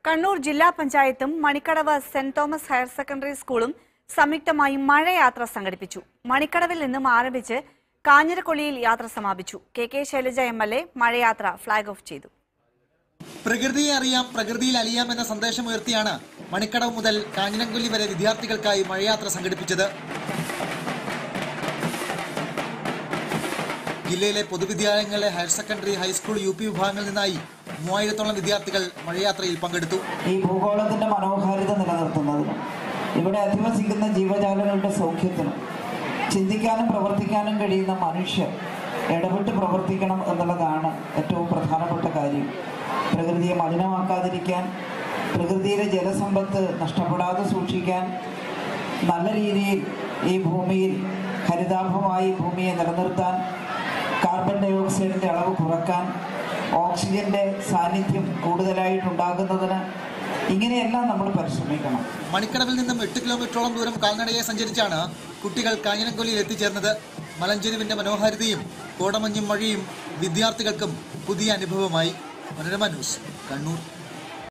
കണ്ണൂർ ജില്ലാ പഞ്ചായത്തും Manikkadavu Saint Thomas higher secondary സ്കൂളും സംയുക്തമായി മഴയാത്ര സംഘടിപ്പിച്ചു മണിക്കടവിൽ നിന്നും ആരംഭിച്ച് കാഞ്ഞിരക്കൊള്ളിയിൽ യാത്ര സമാപിച്ചു K K Shailaja M L A മഴയാത്ര ഫ്ളാഗ് ഓഫ് ചെയ്തു പ്രകൃതിയെ അറിയാം പ്രകൃതിയിൽ അലിയാം എന്ന സന്ദേശം ഉയർത്തിയാണ് മണിക്കടവ് മുതൽ കാഞ്ഞിരംകൊല്ലി വരെ വിദ്യാർത്ഥികൾക്കായി മഴയാത്ര സംഘടിപ്പിച്ചത് ജില്ലയിലെ പൊതുവിദ്യാലയങ്ങളിലെ higher secondary high school U P വിഭാഗങ്ങളിൽ നിന്നായി മൂവായിരത്തോളം വിദ്യാർത്ഥികൾ മഴയാത്രയിൽ പങ്കെടുത്തു ഈ ഭൂഗോളത്തിന്റെ മനോഹാരിത നിലനിർത്തുന്നതിനും ഇവിടെ അധിവസിക്കുന്ന ജീവജാലങ്ങളുടെ സൗഖ്യത്തിനും ചിന്തിക്കാനും പ്രവർത്തിക്കാനും കഴിയുന്ന മനുഷ്യർ ഇടപെട്ട് പ്രവർത്തിക്കണം എന്നുള്ളതാണ് ഏറ്റവും പ്രധാനപ്പെട്ട കാര്യം പ്രകൃതിയെ മലിനമാക്കാതിരിക്കാൻ പ്രകൃതിയിലെ ജലസമ്പത്ത് നഷ്ടപ്പെടാതെ സൂക്ഷിക്കാൻ നല്ല രീതിയിൽ ഈ ഭൂമിയിൽ ഹരിതാഭമായി ഭൂമിയെ നിലനിർത്താൻ കാർബൺ ഡൈ ഓക്സൈഡിൻ്റെ അളവ് കുറക്കാൻ ഓക്സിജന്റെ സാന്നിധ്യം കൂടുതലായിട്ടുണ്ടാകുന്നതിന് ഇങ്ങനെയെല്ലാം നമ്മൾ പരിശ്രമിക്കണം മണിക്കടവിൽ നിന്നും എട്ട് കിലോമീറ്ററോളം ദൂരം കാൽനടയെ സഞ്ചരിച്ചാണ് കുട്ടികൾ കാഞ്ഞിരംകൊല്ലിയിൽ എത്തിച്ചേർന്നത് മലഞ്ചെരുവിന്റെ മനോഹാരിതയും കോടമഞ്ഞും മഴയും വിദ്യാർത്ഥികൾക്കും പുതിയ അനുഭവമായി മനോരമ ന്യൂസ് കണ്ണൂർ